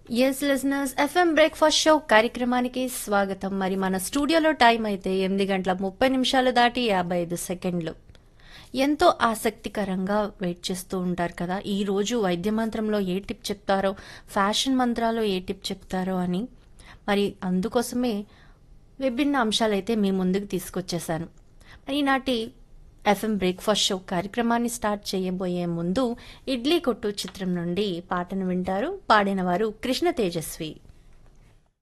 yes listeners FM breakfast show కార్యక్రమానికి స్వాగతం మరి మన స్టూడియోలో టైం అయితే ఎనిమిది గంటల ముప్పై నిమిషాలు దాటి యాభై ఐదు సెకండ్లు ఎంతో ఆసక్తికరంగా వెయిట్ చేస్తూ ఉంటారు కదా ఈ రోజు వైద్య మంత్రంలో ఏ టిప్ చెప్తారో ఫ్యాషన్ మంత్రాలో ఏ టిప్ చెప్తారో అని మరి అందుకోసమే విభిన్న అంశాలైతే మీ ముందుకు తీసుకొచ్చేసాను మరి ఈనాటి ఎఫ్ఎం బ్రేక్ఫాస్ట్ షో కార్యక్రమాన్ని స్టార్ట్ చేయబోయే ముందు ఇడ్లీ కొట్టు చిత్రం నుండి పాటను వింటారు పాడిన వారు కృష్ణ తేజస్వి